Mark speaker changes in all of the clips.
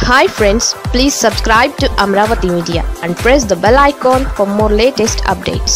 Speaker 1: hi friends please subscribe to Amaravati media and press the bell icon for more latest updates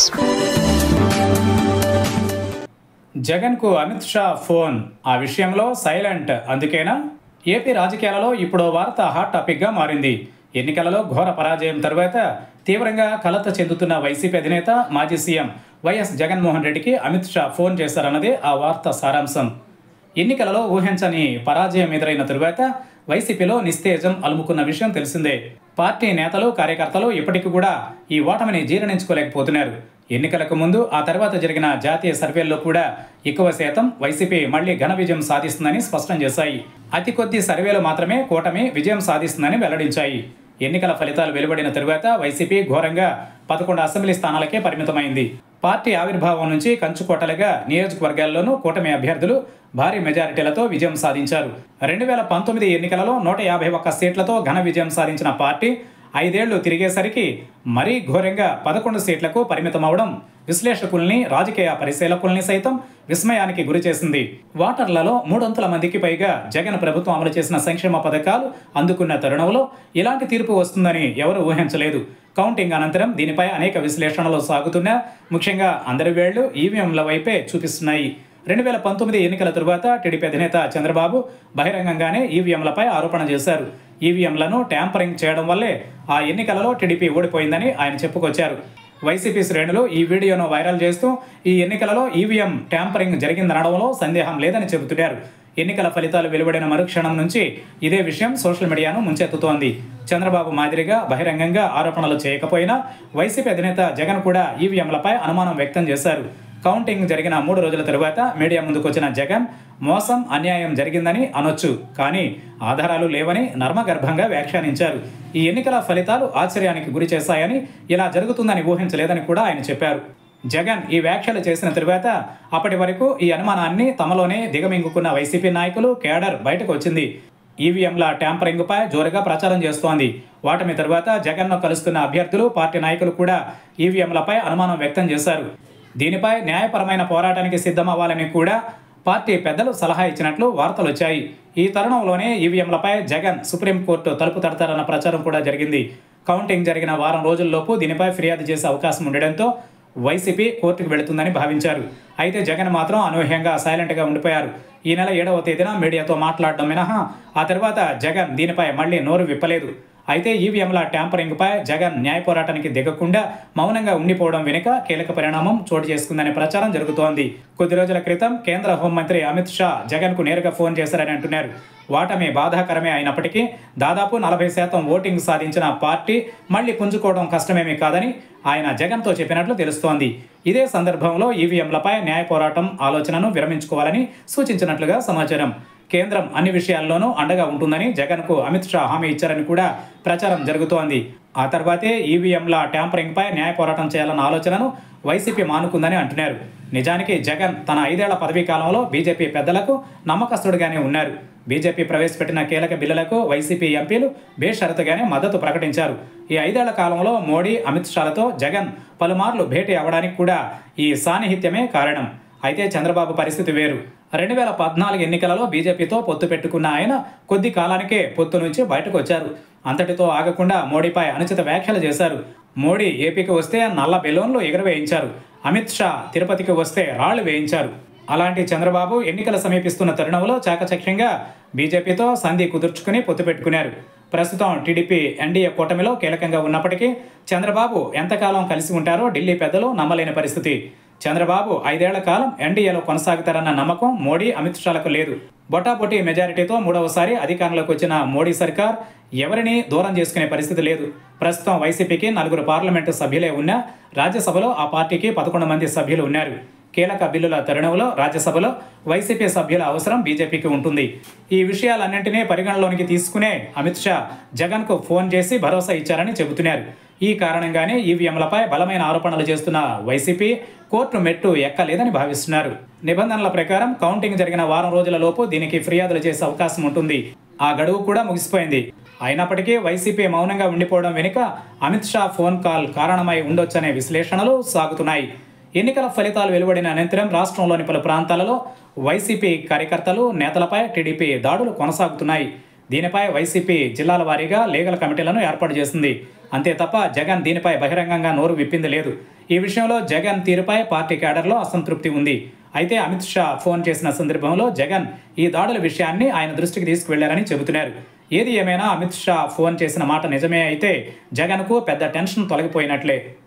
Speaker 2: జగన్కు Amit Shah phone ఆ విషయంలో silent అందుకేనా AP రాజకీయాలలో ఇప్పుడు వార్త హాట్ టాపిక్గా మారింది ఎన్నికలలో ఘోర పరాజయం తరువాత తీవ్రంగా కలత చెందుతున్న వైసీపీ అధినేత మాజీ సీఎం వైఎస్ జగన్మోహన్ రెడ్డికి అమిత్ షా ఫోన్ చేశారన్నదే ఆ వార్త సారాంశం ఎన్నికలలో ఊహించని పరాజయం ఎదురైన తరువాత వైసీపీలో నిస్తేజం అలుముకున్న విషయం తెలిసిందే పార్టీ నేతలు కార్యకర్తలు ఇప్పటికీ కూడా ఈ ఓటమిని జీర్ణించుకోలేకపోతున్నారు ఎన్నికలకు ముందు ఆ తర్వాత జరిగిన జాతీయ సర్వేల్లో కూడా ఎక్కువ శాతం వైసీపీ మళ్లీ ఘన విజయం సాధిస్తుందని స్పష్టం చేశాయి అతి కొద్ది సర్వేలు మాత్రమే కూటమి విజయం సాధిస్తుందని వెల్లడించాయి ఎన్నికల ఫలితాలు వెలువడిన తరువాత వైసీపీ ఘోరంగా పదకొండు అసెంబ్లీ స్థానాలకే పరిమితమైంది పార్టీ ఆవిర్భావం నుంచి కంచుకోటలుగా నియోజకవర్గాల్లోనూ కూటమి అభ్యర్థులు భారీ మెజారిటీలతో విజయం సాధించారు రెండు వేల పంతొమ్మిది ఎన్నికలలో నూట యాభై ఒక్క సీట్లతో ఘన విజయం సాధించిన పార్టీ ఐదేళ్లు తిరిగేసరికి మరీ ఘోరంగా పదకొండు సీట్లకు పరిమితమవడం విశ్లేషకుల్ని రాజకీయ పరిశీలకుల్ని సైతం విస్మయానికి గురిచేసింది ఓటర్లలో మూడొంతుల మందికి పైగా జగన్ ప్రభుత్వం అమలు చేసిన సంక్షేమ పథకాలు అందుకున్న తరుణంలో ఇలాంటి తీర్పు వస్తుందని ఎవరు ఊహించలేదు కౌంటింగ్ అనంతరం దీనిపై అనేక విశ్లేషణలు సాగుతున్నా ముఖ్యంగా అందరి వేళ్లు ఈవీఎంల వైపే చూపిస్తున్నాయి రెండు వేల పంతొమ్మిది ఎన్నికల తరువాత టీడీపీ అధినేత చంద్రబాబు బహిరంగంగానే ఈవీఎంలపై ఆరోపణ చేశారు ఈవీఎంలను ట్యాంపరింగ్ చేయడం వల్లే ఆ ఎన్నికలలో టీడీపీ ఓడిపోయిందని ఆయన చెప్పుకొచ్చారు వైసీపీ శ్రేణులు ఈ వీడియోను వైరల్ చేస్తూ ఈ ఎన్నికలలో ఈవీఎం ట్యాంపరింగ్ జరిగిందనడంలో సందేహం లేదని చెబుతున్నారు ఎన్నికల ఫలితాలు వెలువడిన మరుక్షణం నుంచి ఇదే విషయం సోషల్ మీడియాను ముంచెత్తుతోంది చంద్రబాబు మాదిరిగా బహిరంగంగా ఆరోపణలు చేయకపోయినా వైసీపీ అధినేత జగన్ కూడా ఈవీఎంలపై అనుమానం వ్యక్తం చేశారు కౌంటింగ్ జరిగిన మూడు రోజుల తరువాత మీడియా ముందుకు వచ్చిన జగన్ మోసం అన్యాయం జరిగిందని అనొచ్చు కానీ ఆధారాలు లేవని నర్మగర్భంగా వ్యాఖ్యానించారు ఈ ఎన్నికల ఫలితాలు ఆశ్చర్యానికి గురి చేశాయని ఇలా జరుగుతుందని ఊహించలేదని కూడా ఆయన చెప్పారు జగన్ ఈ వ్యాఖ్యలు చేసిన తరువాత అప్పటి వరకు ఈ అనుమానాన్ని తమలోనే దిగమింగుకున్న వైసీపీ నాయకులు కేడర్ బయటకు వచ్చింది ఈవీఎంల ట్యాంపరింగ్పై జోరుగా ప్రచారం చేస్తోంది వాటమి తరువాత జగన్ను కలుస్తున్న అభ్యర్థులు పార్టీ నాయకులు కూడా ఈవీఎంలపై అనుమానం వ్యక్తం చేశారు దీనిపై న్యాయపరమైన పోరాటానికి సిద్ధమవ్వాలని కూడా పార్టీ పెద్దలు సలహా ఇచ్చినట్లు వార్తలు వచ్చాయి ఈ తరుణంలోనే ఈవీఎంలపై జగన్ సుప్రీంకోర్టు తలుపు తడతారన్న ప్రచారం కూడా జరిగింది కౌంటింగ్ జరిగిన వారం రోజుల్లోపు దీనిపై ఫిర్యాదు చేసే అవకాశం ఉండడంతో వైసీపీ కోర్టుకు వెళుతుందని భావించారు అయితే జగన్ మాత్రం అనూహ్యంగా సైలెంట్గా ఉండిపోయారు ఈ నెల ఏడవ తేదీన మీడియాతో మాట్లాడడం మినహా ఆ తర్వాత జగన్ దీనిపై మళ్లీ నోరు విప్పలేదు అయితే ఈవీఎంల ట్యాంపరింగ్పై జగన్ న్యాయ పోరాటానికి దిగకుండా మౌనంగా ఉండిపోవడం వెనుక కీలక పరిణామం చోటు చేసుకుందనే ప్రచారం జరుగుతోంది కొద్ది రోజుల క్రితం కేంద్ర హోంమంత్రి అమిత్ షా జగన్కు నేరుగా ఫోన్ చేశారని అంటున్నారు వాటమి బాధాకరమే అయినప్పటికీ దాదాపు నలభై శాతం ఓటింగ్ సాధించిన పార్టీ మళ్లీ పుంజుకోవడం కష్టమేమీ కాదని ఆయన జగన్తో చెప్పినట్లు తెలుస్తోంది ఇదే సందర్భంలో ఈవీఎంలపై న్యాయ పోరాటం ఆలోచనను విరమించుకోవాలని సూచించినట్లుగా సమాచారం కేంద్రం అన్ని విషయాల్లోనూ అండగా ఉంటుందని జగన్కు అమిత్ షా హామీ ఇచ్చారని కూడా ప్రచారం జరుగుతోంది ఆ తర్వాతే ఈవీఎంల ట్యాంపరింగ్పై న్యాయ పోరాటం చేయాలన్న ఆలోచనను వైసీపీ మానుకుందని అంటున్నారు నిజానికి జగన్ తన ఐదేళ్ల పదవీ కాలంలో బీజేపీ పెద్దలకు నమ్మకస్తుడుగానే ఉన్నారు బీజేపీ ప్రవేశపెట్టిన కీలక బిల్లులకు వైసీపీ ఎంపీలు బేషరతుగానే మద్దతు ప్రకటించారు ఈ ఐదేళ్ల కాలంలో మోడీ అమిత్ షాలతో జగన్ పలుమార్లు భేటీ అవ్వడానికి కూడా ఈ సాన్నిహిత్యమే కారణం అయితే చంద్రబాబు పరిస్థితి వేరు రెండు వేల పద్నాలుగు ఎన్నికలలో బీజేపీతో పొత్తు పెట్టుకున్న ఆయన కొద్ది కాలానికే పొత్తు నుంచి బయటకు వచ్చారు అంతటితో ఆగకుండా మోడీపై అనుచిత వ్యాఖ్యలు చేశారు మోడీ ఏపీకి వస్తే నల్ల బెలూన్లు ఎగురవేయించారు అమిత్ షా తిరుపతికి వస్తే రాళ్లు వేయించారు అలాంటి చంద్రబాబు ఎన్నికలు సమీపిస్తున్న తరుణంలో చాకచక్యంగా బీజేపీతో సంధి కుదుర్చుకుని పొత్తు పెట్టుకున్నారు ప్రస్తుతం టీడీపీ ఎన్డీఏ కూటమిలో కీలకంగా ఉన్నప్పటికీ చంద్రబాబు ఎంతకాలం కలిసి ఉంటారో ఢిల్లీ పెద్దలు నమ్మలేని పరిస్థితి చంద్రబాబు ఐదేళ్ల కాలం ఎన్డీఏలో కొనసాగుతారన్న నమ్మకం మోడీ అమిత్ షాలకు లేదు బొటాబొటీ మెజారిటీతో మూడవసారి అధికారంలోకి వచ్చిన మోడీ సర్కార్ ఎవరిని దూరం చేసుకునే పరిస్థితి లేదు ప్రస్తుతం వైసీపీకి నలుగురు పార్లమెంటు సభ్యులే ఉన్నా రాజ్యసభలో ఆ పార్టీకి పదకొండు మంది సభ్యులు ఉన్నారు కీలక బిల్లుల తరుణంలో రాజ్యసభలో వైసీపీ సభ్యుల అవసరం బీజేపీకి ఉంటుంది ఈ విషయాలన్నింటినీ పరిగణలోనికి తీసుకునే అమిత్ షా జగన్కు ఫోన్ చేసి భరోసా ఇచ్చారని చెబుతున్నారు ఈ కారణంగానే ఈవీఎంలపై బలమైన ఆరోపణలు చేస్తున్న వైసీపీ కోర్టు మెట్టు ఎక్కలేదని భావిస్తున్నారు నిబంధనల ప్రకారం కౌంటింగ్ జరిగిన వారం రోజుల లోపు దీనికి ఫిర్యాదులు చేసే అవకాశం ఉంటుంది ఆ గడువు కూడా ముగిసిపోయింది అయినప్పటికీ వైసీపీ మౌనంగా ఉండిపోవడం వెనుక అమిత్ షా ఫోన్ కాల్ కారణమై ఉండొచ్చనే విశ్లేషణలు సాగుతున్నాయి ఎన్నికల ఫలితాలు వెలువడిన అనంతరం రాష్ట్రంలోని పలు ప్రాంతాలలో వైసీపీ కార్యకర్తలు నేతలపై టీడీపీ దాడులు కొనసాగుతున్నాయి దీనిపై వైసీపీ జిల్లాల వారీగా లీగల్ కమిటీలను ఏర్పాటు చేసింది అంతే తప్ప జగన్ దీనిపై బహిరంగంగా నోరు విప్పింది లేదు ఈ విషయంలో జగన్ తీరుపై పార్టీ కేడర్లో అసంతృప్తి ఉంది అయితే అమిత్ షా ఫోన్ చేసిన సందర్భంలో జగన్ ఈ దాడుల విషయాన్ని ఆయన దృష్టికి తీసుకువెళ్లారని చెబుతున్నారు ఏది ఏమైనా అమిత్ షా ఫోన్ చేసిన మాట నిజమే అయితే జగన్కు పెద్ద టెన్షన్ తొలగిపోయినట్లే